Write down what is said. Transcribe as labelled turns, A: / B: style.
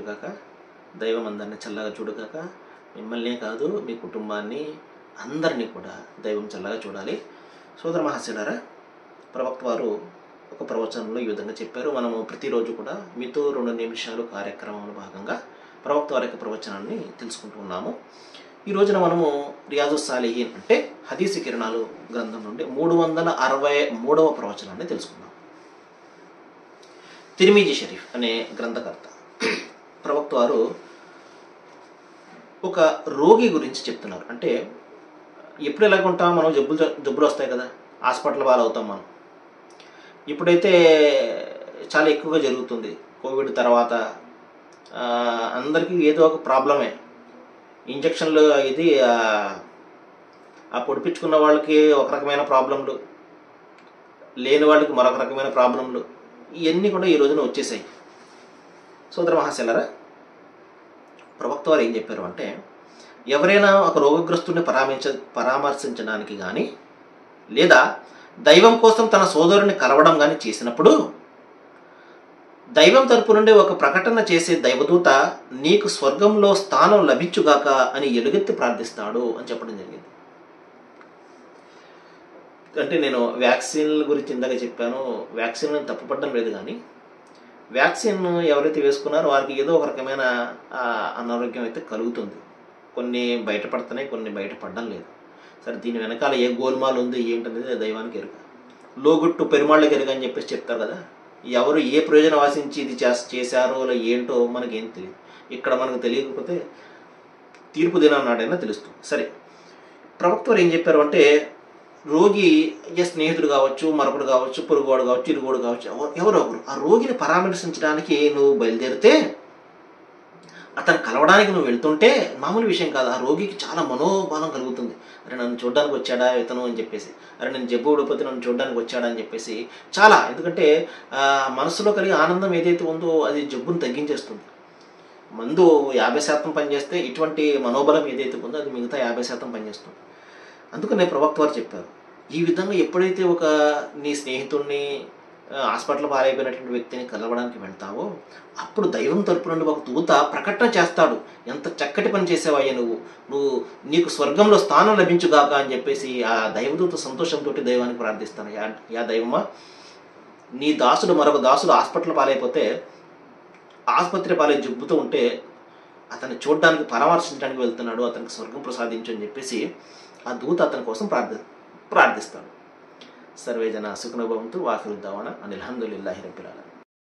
A: చూడగాక దైవం అందరిని చల్లగా చూడగాక మిమ్మల్నే కాదు మీ కుటుంబాన్ని అందరినీ కూడా దైవం చల్లగా చూడాలి సోదర మహాశయులారా ప్రవక్త వారు ఒక ప్రవచనంలో ఈ విధంగా చెప్పారు మనము ప్రతిరోజు కూడా మీతో రెండు నిమిషాలు కార్యక్రమంలో భాగంగా ప్రవక్త వారి యొక్క ప్రవచనాన్ని తెలుసుకుంటూ ఉన్నాము ఈ రోజున మనము రియాజు సాలిహీన్ అంటే హదీసి కిరణాలు గ్రంథం నుండి మూడు వందల అరవై మూడవ ప్రవచనాన్ని తెలుసుకుందాం తిరిమీజీ షరీఫ్ అనే గ్రంథకర్త ప్రవక్త వారు ఒక రోగి గురించి చెప్తున్నారు అంటే ఎప్పుడు ఎలాగుంటాం మనం జబ్బులు జబ్బులు వస్తాయి కదా హాస్పిటల్ పాలవుతాం మనం ఇప్పుడైతే చాలా ఎక్కువగా జరుగుతుంది కోవిడ్ తర్వాత ఆ, అందరికీ ఏదో ఒక ప్రాబ్లమే ఇంజక్షన్లు ఇది ఆ, ఆ పొడిపించుకున్న వాళ్ళకి ఒక రకమైన ప్రాబ్లంలు లేని వాళ్ళకి మరొక రకమైన ప్రాబ్లంలు ఇవన్నీ కూడా ఈ రోజున వచ్చేసాయి సోదర మహాశలరా ప్రవక్త వారు ఏం చెప్పారు అంటే ఎవరైనా ఒక రోగగ్రస్తుడిని పరామర్శ పరామర్శించడానికి కానీ లేదా దైవం కోసం తన సోదరుని కలవడం కానీ చేసినప్పుడు దైవం తరపు నుండి ఒక ప్రకటన చేసే దైవదూత నీకు స్వర్గంలో స్థానం లభించుగాక అని ఎలుగెత్తి ప్రార్థిస్తాడు అని చెప్పడం జరిగింది అంటే నేను వ్యాక్సిన్ల గురించి ఇందాక చెప్పాను వ్యాక్సిన్ తప్పుపడడం లేదు కానీ వ్యాక్సిన్ ఎవరైతే వేసుకున్నారో వారికి ఏదో ఒక రకమైన ఆ, అనారోగ్యం అయితే కలుగుతుంది కొన్ని బయటపడుతున్నాయి కొన్ని బయటపడడం లేదు సరే దీని వెనకాల ఏ గోల్మాల్ ఉంది ఏంటనేది దైవానికి ఎరుక లోగుట్టు పెరుమాళ్ళకి ఎరుక అని చెప్పేసి చెప్తారు కదా ఎవరు ఏ ప్రయోజనం ఆశించి ఇది చేస్ చేశారో లేదా ఏంటో మనకేం తెలియదు ఇక్కడ మనకు తెలియకపోతే తీర్పు దినం నాడైనా తెలుస్తుంది సరే ప్రవక్త వారు ఏం చెప్పారు అంటే రోగి ఏ స్నేహితుడు కావచ్చు మరొకడు కావచ్చు పొరుగువాడు కావచ్చు ఇరుగుడు కావచ్చు ఎవ- ఎవరో ఒకరు ఆ రోగిని పరామర్శించడానికి నువ్వు బయలుదేరితే అతను కలవడానికి నువ్వు వెళ్తుంటే మామూలు విషయం కాదు ఆ రోగికి చాలా మనోబలం కలుగుతుంది అరే నన్ను చూడడానికి వచ్చాడా ఇతను అని చెప్పేసి అరే నేను జబ్బు ఊడిపోతే నన్ను చూడడానికి వచ్చాడా అని చెప్పేసి చాలా ఎందుకంటే ఆ, మనసులో కలిగే ఆనందం ఏదైతే ఉందో అది జబ్బును తగ్గించేస్తుంది మందు యాభై శాతం పనిచేస్తే ఇటువంటి మనోబలం ఏదైతే ఉందో అది మిగతా యాభై శాతం పనిచేస్తుంది అందుకనే ప్రవక్త వారు చెప్పారు ఈ విధంగా ఎప్పుడైతే ఒక నీ స్నేహితుడిని ఆ, హాస్పిటల్ పారైపోయినటువంటి వ్యక్తిని కలవడానికి వెళ్తావో అప్పుడు దైవం తరపు నుండి ఒక దూత ప్రకటన చేస్తాడు ఎంత చక్కటి పని చేసావయ్యా నువ్వు నువ్వు నీకు స్వర్గంలో స్థానం లభించుగాక అని చెప్పేసి ఆ దైవదూత సంతోషంతో దైవానికి ప్రార్థిస్తాను యా యా దైవమా నీ దాసుడు మరొక దాసుడు హాస్పిటల్ పాలైపోతే ఆసుపత్రి పాలై జబ్బుతో ఉంటే అతన్ని చూడడానికి పరామర్శించడానికి వెళ్తున్నాడు అతనికి స్వర్గం ప్రసాదించు అని చెప్పేసి ఆ దూత అతని కోసం ప్రార్థి ప్రార్థిస్తాడు సర్వే జన సుఖనుభవంతో వాకిరుద్దామన అని అల్హమ్దుల్లాహి రబ్బిల్ ఆలమీన్